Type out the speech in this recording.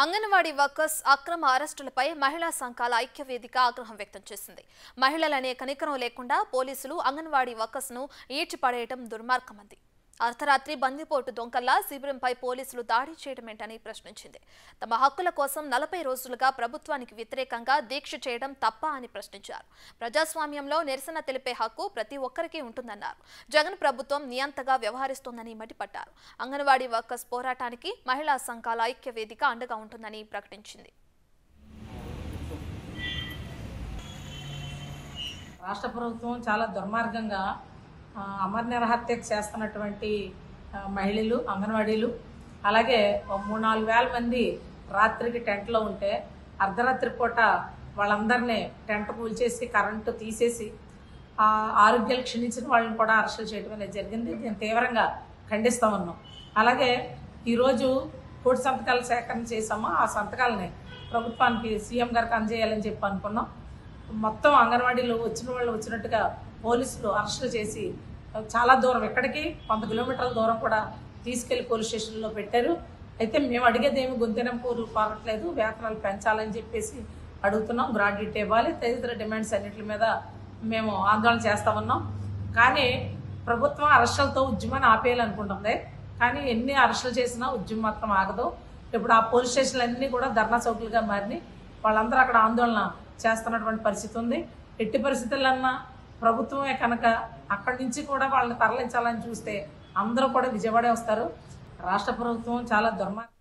anganwadi workers అక్రమ అరెస్టులపై మహిళా సంఘాల ఐక్య వేదిక ఆగ్రహం వ్యక్తం చేసింది మహిళలనే కనికరం లేకుండా పోలీసులు అంగన్వాడీ వర్కర్స్ ను ఈడ్చిపడేయడం దుర్మార్గమంది అర్ధరాత్రి బందిపోటు దొంగల్లా శిబిరంపై పోలీసులు దాడి చేయడమేంటని ప్రశ్నించింది తమ హక్కుల కోసం నలభై రోజులుగా ప్రభుత్వానికి వ్యతిరేకంగా దీక్ష చేయడం తప్ప అని ప్రశ్నించారు ప్రజాస్వామ్యంలో నిరసన తెలిపే హక్కు ప్రతి ఒక్కరికి ఉంటుందన్నారు జగన్ ప్రభుత్వం నియంతగా వ్యవహరిస్తోందని మండిపడ్డారు అంగన్వాడీ వర్కర్స్ పోరాటానికి మహిళా సంఘాల ఐక్య వేదిక అండగా ఉంటుందని ప్రకటించింది రాష్ట్ర ప్రభుత్వం చాలా దుర్మార్గంగా ఆ, అమర నిరహత్యకు చేస్తున్నటువంటి ఆ, మహిళలు అంగన్వాడీలు అలాగే ఓ మూడు నాలుగు వేల మంది రాత్రికి టెంట్లో ఉంటే అర్ధరాత్రి పూట వాళ్ళందరినీ టెంట్ కూల్చేసి కరెంటు తీసేసి ఆ ఆరోగ్యాలు క్షీణించిన వాళ్ళని కూడా అరెస్టులు చేయడం అనేది జరిగింది దీన్ని తీవ్రంగా ఖండిస్తూ ఉన్నాం అలాగే ఈరోజు కోటి సంతకాలు సేకరణ చేసామో ఆ సంతకాలని ప్రభుత్వానికి సీఎం గారికి అందజేయాలని చెప్పి అనుకున్నాం మొత్తం అంగన్వాడీలు వచ్చిన వాళ్ళు వచ్చినట్టుగా పోలీసులు అరెస్టులు చేసి చాలా దూరం ఎక్కడికి వంద కిలోమీటర్ల దూరం కూడా తీసుకెళ్లి పోలీస్ స్టేషన్లో పెట్టారు అయితే మేము అడిగేది ఏమి గొంతెనంపూరు కోరట్లేదు వేతనాలు పెంచాలని చెప్పేసి అడుగుతున్నాం గ్రాడ్యుయేట్ ఇవ్వాలి తదితర డిమాండ్స్ అన్నిటి మీద మేము ఆందోళన చేస్తా ఉన్నాం కానీ ప్రభుత్వం అరెస్టులతో ఉద్యమాన్ని ఆపేయాలనుకుంటుంది కానీ ఎన్ని అరెస్టులు చేసినా ఉద్యమం మాత్రం ఆగదు ఇప్పుడు ఆ పోలీస్ స్టేషన్లు అన్నీ కూడా ధర్నా చౌకులుగా మారినాయి వాళ్ళందరూ అక్కడ ఆందోళన చేస్తున్నటువంటి పరిస్థితి ఉంది ఎట్టి పరిస్థితులన్నా ప్రభుత్వమే కనుక అక్కడి నుంచి కూడా వాళ్ళని తరలించాలని చూస్తే అందరూ కూడా విజయవాడే వస్తారు రాష్ట్ర ప్రభుత్వం చాలా దుర్మార్గం